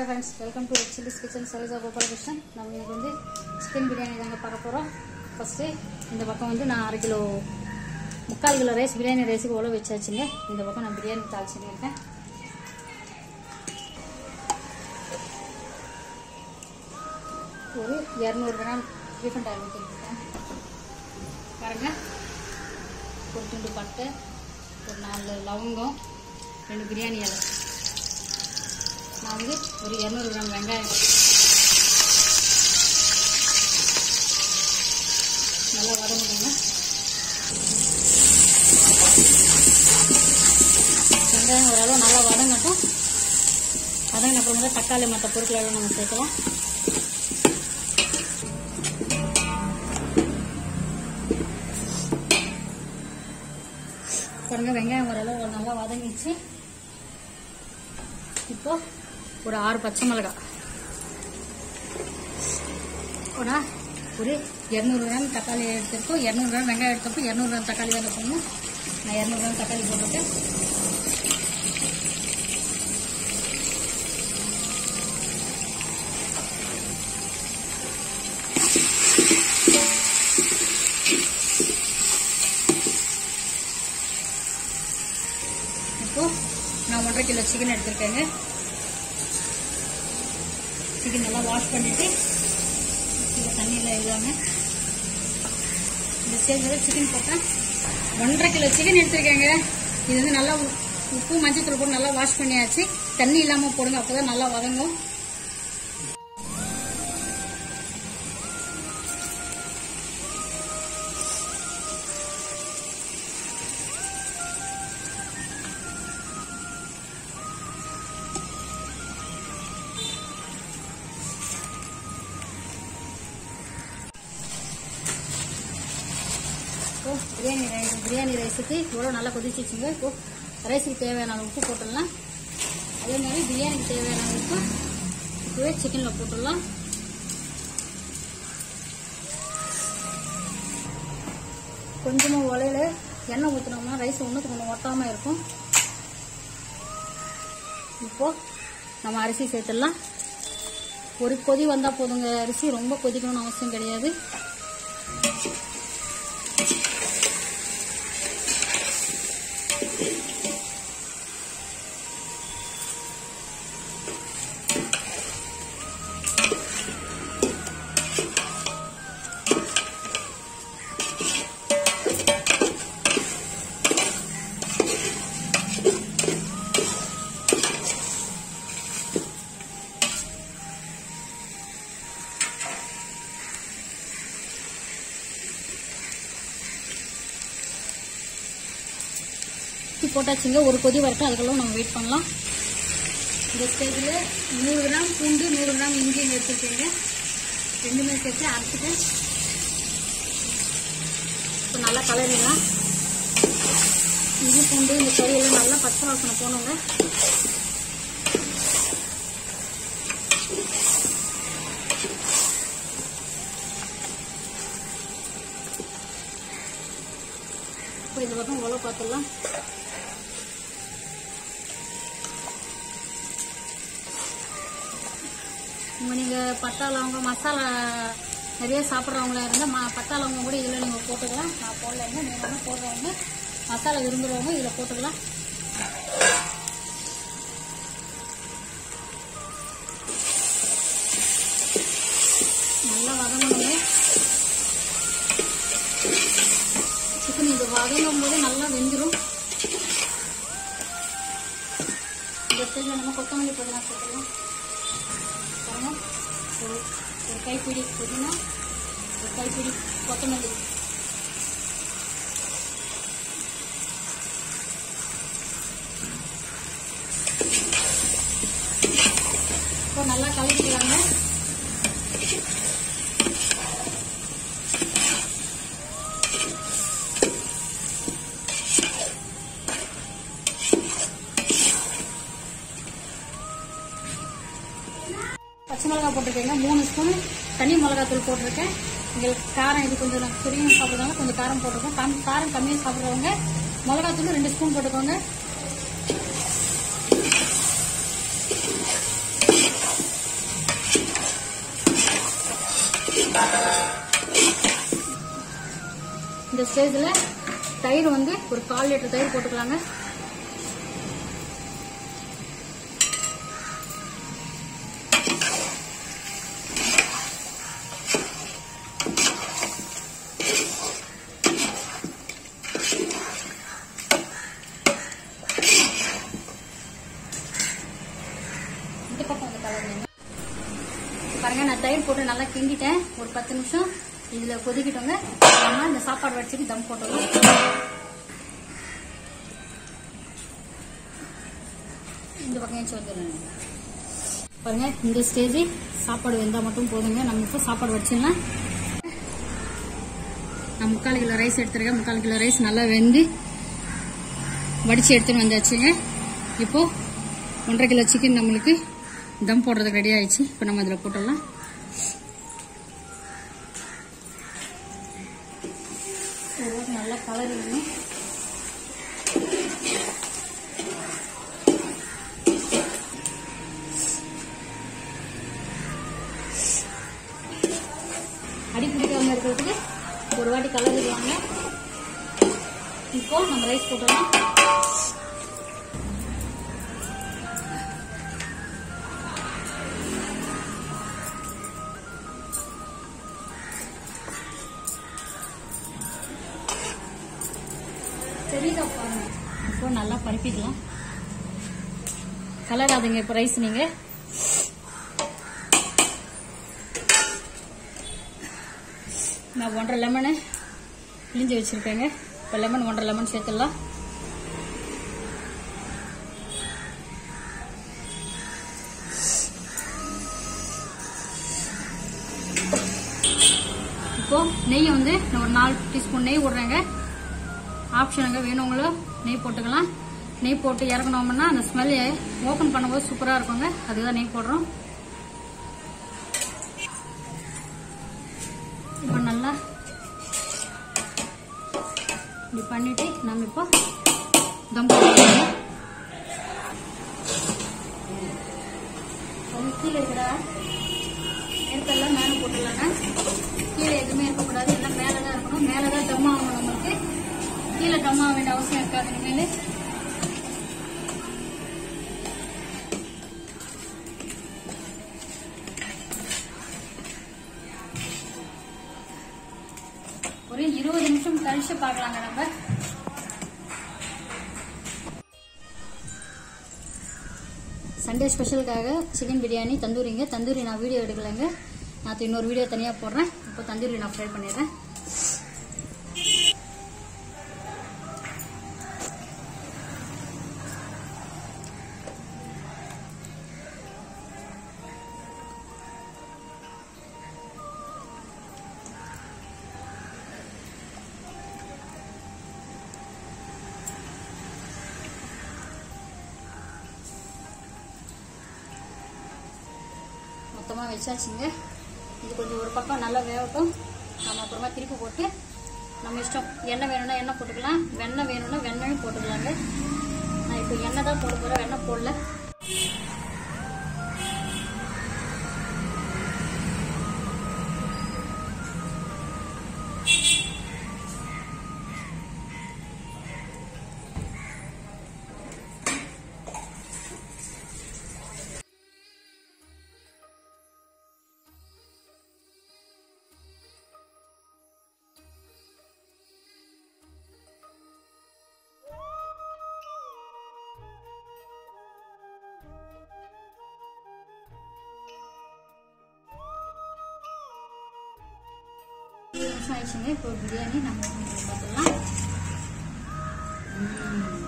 Hi friends welcome to chillies kitchen Saroja Gopalakrishnan நம்ம இன்னைக்கு வந்து சிக்கன் பிரியாணி தாங்க பார்க்க போகிறோம் ஃபஸ்ட்டு இந்த பக்கம் வந்து நான் அரை கிலோ முக்கால் கிலோ ரைஸ் பிரியாணி ரைஸுக்கு உழவு வச்சாச்சுங்க இந்த பக்கம் நான் பிரியாணி தாளிச்சுன்னு இருக்கேன் ஒரு இரநூறு கிராம் ரீஃபண்ட் ஆயில் ஊற்றிருக்கேன் பாருங்க ஒரு துண்டு பட்டை ஒரு நாலு லவங்கம் ரெண்டு பிரியாணி இலை நான் வந்து ஒரு இரநூறு கிராம் வெங்காயம் நல்லா வதங்குங்க வெங்காயம் ஓரளவு நல்லா வதங்கட்டும் வதங்கின அப்புறம் வந்து தக்காளி மற்ற பொருட்கள் எல்லாம் நம்ம சேர்க்கலாம் பாருங்க வெங்காயம் ஓரளவு நல்லா வதங்கிச்சு இப்போ ஒரு ஆறு பச்சை மிளகாய் ஒரு ஒரு இரநூறு கிராம் தக்காளி எடுத்திருக்கோம் இரநூறு கிராம் வெங்காயம் எடுத்தப்போ இரநூறு கிராம் தக்காளி தான் போடணும் நான் இரநூறு கிராம் தக்காளி போட்டிருக்கேன் இப்போ நான் ஒன்றரை கிலோ சிக்கன் எடுத்திருக்கேங்க சிக்கன் நல்லா வாஷ் பண்ணிட்டு இதில் தண்ணியில் இல்லாமல் இந்த ஸ்டேஜில் சிக்கன் போட்டேன் ஒன்றரை கிலோ சிக்கன் எடுத்திருக்கேங்க இது வந்து நல்லா உ- உப்பு மஞ்சத்தூள் போட்டு நல்லா வாஷ் பண்ணியாச்சு தண்ணி இல்லாமல் போடுங்க அப்போ தான் நல்லா வதங்கும் இப்போ பிரியாணி ரைஸ் பிரியாணி ரைஸுக்கு இவ்வளோ நல்லா கொதிச்சிச்சுங்க இப்போ ரைஸுக்கு தேவையான அளவு உப்பு போட்டுடலாம் அதே மாதிரி பிரியாணிக்கு தேவையான உப்பு இப்போவே சிக்கனில் போட்டுடலாம் கொஞ்சமாக உலையில எண்ணெய் ஊற்றினோம்னா ரைஸ் ஒன்றுக்கு ஒன்று ஒட்டாமல் இருக்கும் இப்போ நம்ம அரிசி சேர்த்துடலாம் ஒரு கொதி வந்தால் போதுங்க அரிசி ரொம்ப கொதிக்கணும்னு அவசியம் கிடையாது உப்பு போட்டாச்சுங்க ஒரு கொதி வரட்டும் அதுக்கெல்லாம் நம்ம வெயிட் பண்ணலாம் இந்த ஸ்டேஜில் நூறு கிராம் பூண்டு நூறு கிராம் இஞ்சி எடுத்துருக்கேங்க ரெண்டுமே சேர்த்து அரைச்சிட்டு இப்போ நல்லா கலரிடலாம் இஞ்சி பூண்டு இந்த கறியெல்லாம் நல்லா பச்சை வாசனை போகணுங்க இப்போ இந்த பக்கம் உழவு பார்த்துடலாம் உங்கள் நீங்கள் பட்டா லவங்க மசாலா நிறைய சாப்பிட்றவங்களா இருந்தால் ம பட்டா லவங்க கூட இதில் நீங்கள் போட்டுக்கலாம் நான் போடலைங்க நீங்கள் வேணால் போடுறவங்க மசாலா விரும்புகிறவங்க இதில் போட்டுக்கலாம் நல்லா வதங்கணுங்க சிக்கன் இது வதங்கும் போது நல்லா வெந்துடும் இந்த ஸ்டேஜில் நம்ம கொத்தமல்லி புதினா சேர்த்துக்கலாம் பாருங்க ஒரு ஒரு கைப்பிடி புதினா ஒரு கைப்பிடி கொத்தமல்லி இப்போ நல்லா கலக்கிக்கலாங்க பச்சை மிளகாய் போட்டிருக்கேங்க மூணு ஸ்பூன் தனி மிளகாத்தூள் போட்டிருக்கேன் உங்களுக்கு காரம் இது கொஞ்சம் நான் சுரியும் சாப்பிட்றவங்க கொஞ்சம் காரம் போட்டிருக்கோம் கம் காரம் கம்மியாக சாப்பிட்றவங்க மிளகாத்தூள் ரெண்டு ஸ்பூன் போட்டுக்கோங்க இந்த ஸ்டேஜில் தயிர் வந்து ஒரு கால் லிட்டர் தயிர் போட்டுக்கலாங்க இந்த பக்கம் வந்து கலருங்க பாருங்க நான் தயிர் போட்டு நல்லா கிண்டிட்டேன் ஒரு பத்து நிமிஷம் இதுல கொதிக்கிட்டோங்க நம்ம இந்த சாப்பாடு வச்சுட்டு தம் போட்டுடலாம் இந்த பக்கம் ஏச்சு வந்துடுறேன் பாருங்க இந்த ஸ்டேஜ் சாப்பாடு வெந்தா மட்டும் போதுங்க நம்ம இப்போ சாப்பாடு வச்சிடலாம் நான் முக்கால் கிலோ ரைஸ் எடுத்துருக்கேன் முக்கால் கிலோ ரைஸ் நல்லா வெந்து வடிச்சு எடுத்துன்னு வந்தாச்சுங்க இப்போ ஒன்றரை கிலோ சிக்கன் நம்மளுக்கு தம் போடுறதுக்கு ரெடி ஆயிடுச்சு இப்போ நம்ம அதில் போட்டுடலாம் ஓரளவுக்கு நல்லா கலர் வேணும் அடி பிடிக்காம இருக்கிறதுக்கு ஒரு வாட்டி கலந்துடுவாங்க இப்போ நம்ம ரைஸ் போட்டுடலாம் தெரியுதா பாருங்க இப்போ நல்லா பருப்பிக்கலாம் கலர் அதுங்க இப்போ ரைஸ் நீங்க நான் ஒன்றரை லெமனு பிழிஞ்சு வச்சிருக்கேங்க இப்போ லெமன் ஒன்றரை லெமன் சேர்த்துடலாம் இப்போ நெய்யை வந்து நான் ஒரு நாலு டீஸ்பூன் நெய் விடுறேங்க ஆப்ஷனுங்க வேணுங்களோ நெய் போட்டுக்கலாம் நெய் போட்டு இறக்கணும்னா அந்த ஸ்மெல் ஓப்பன் பண்ணும்போது சூப்பராக இருக்குங்க அதுதான் நெய் போடுறோம் இப்போ நல்லா இப்படி பண்ணிட்டு நம்ம இப்போ தம் போட்டுக்கலாம் அது கீழே இருக்கிற நெருக்கெல்லாம் மேலே போட்டுடலாங்க கீழே எதுவுமே இருக்கக்கூடாது எல்லாம் மேலே தான் இருக்கணும் மேலே தான் தம் ஆகணும் நம்மளுக்கு கீழே தம் ஆக வேண்டிய அவசியம் இருக்காது இனிமேல் ஒரு இருபது நிமிஷம் கழிச்சு பார்க்கலாங்க நம்ம சண்டே ஸ்பெஷலுக்காக சிக்கன் பிரியாணி தந்தூரிங்க தந்தூரி நான் வீடியோ எடுக்கலைங்க நான் இன்னொரு வீடியோ தனியாக போடுறேன் இப்போ தந்தூரி நான் ஃப்ரை பண்ணிடுறேன் மொத்தமாக வச்சாச்சுங்க இது கொஞ்சம் ஒரு பக்கம் நல்லா வேகட்டும் நம்ம அப்புறமா திருப்பி போட்டு நம்ம இஷ்டம் எண்ணெய் வேணும்னா எண்ணெய் போட்டுக்கலாம் வெண்ணெய் வேணும்னா வெண்ணெயும் போட்டுக்கலாங்க நான் இப்போ எண்ணெய் தான் போட போகிறேன் வெண்ணெய் போடல இருபது நிமிஷம் ஆயிடுச்சுங்க இப்போ பிரியாணி நம்ம open பண்ணி பார்த்துடலாம் ம்.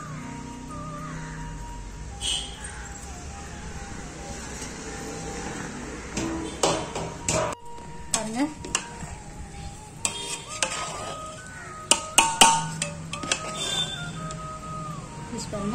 பாருங்க பீஸ் பாருங்க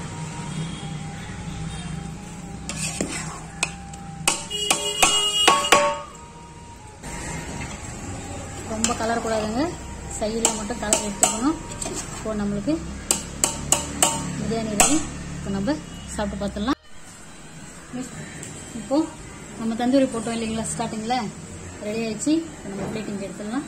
ரொம்ப கலர் கூடாதுங்க சைடில் மட்டும் கலர் எடுத்துக்கணும் இப்போ நம்மளுக்கு பிரியாணி ரெடி இப்போ நம்ம சாப்பிட்டு பார்த்துடலாம் இப்போ நம்ம தந்தூரி போட்டோம் இல்லைங்களா ஸ்டார்டிங்கில் ரெடி ஆயிடுச்சு இப்ப நம்ம பிளேட்டிங் எடுத்துடலாம்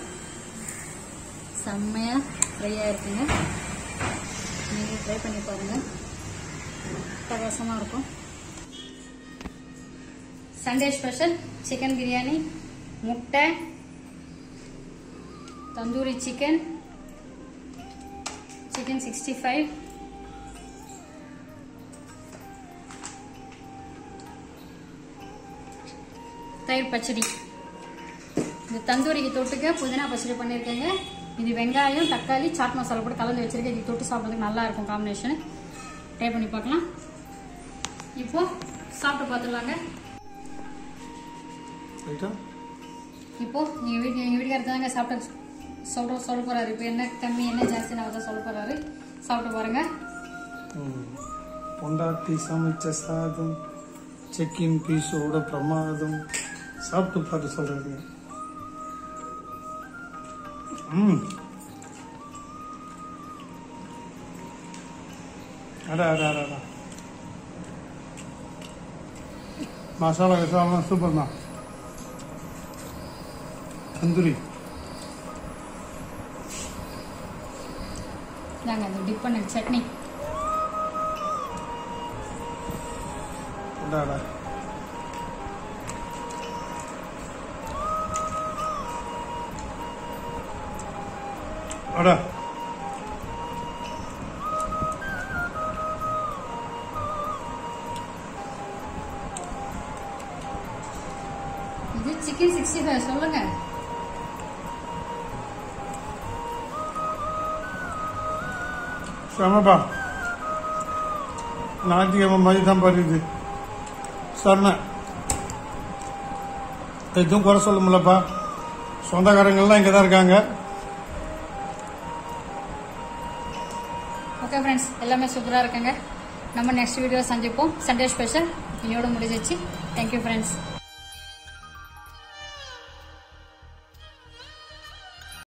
செம்மையாக ஃப்ரையாக இருக்குங்க நீங்கள் ட்ரை பண்ணி பாருங்கள் பிரகாசமாக இருக்கும் சண்டே ஸ்பெஷல் சிக்கன் பிரியாணி முட்டை tandoori chicken chicken sixty five தயிர் பச்சடி இந்த தந்தூரிக்கு தொட்டுக்க புதினா பச்சடி பண்ணியிருக்கேங்க இது வெங்காயம் தக்காளி சாட் மசாலா போட்டு கலந்து வச்சிருக்கேன் இது தொட்டு சாப்பிட்றதுக்கு நல்லா இருக்கும் காம்பினேஷன் ட்ரை பண்ணி பார்க்கலாம் இப்போ சாப்பிட்டு பார்த்துடலாங்க ரைட்டா இப்போ நீங்க வீட்டு எங்க வீட்டுக்காரர் தாங்க சாப்பிட்டு சொல்ற சொல்ல போறாரு இப்போ என்ன கம்மி என்ன ஜாஸ்தி நான் தான் சொல்ல போறாரு சாப்பிட்டு பாருங்க ம். பொண்டாட்டி சமைச்ச சாதம் செக்கின் பீஸோட பிரமாதம் சாப்பிட்டு பார்த்து சொல்றது ம் அடா அடா அடா அடா மசாலா கிசாலாம் சூப்பர் தான் தந்தூரி நாங்க அந்த டிப் பண்ண சட்னி அடா அடா அடா இது சிக்கன் சிக்ஸ்டி ஃபைவ் சொல்லுங்க செமப்பா ஞாயிற்றுக்கிழமை மாதிரி தான் பாருது சொன்னேன் எதுவும் குறை சொல்ல முடியலப்பா சொந்தக்காரங்கள்லாம் இங்கே தான் இருக்காங்க ஓகே ஃப்ரெண்ட்ஸ் எல்லாமே சூப்பராக இருக்குங்க நம்ம நெக்ஸ்ட் வீடியோ சந்திப்போம் சண்டே ஸ்பெஷல் இன்னையோட முடிஞ்சிச்சு தேங்க்யூ ஃப்ரெண்ட்ஸ்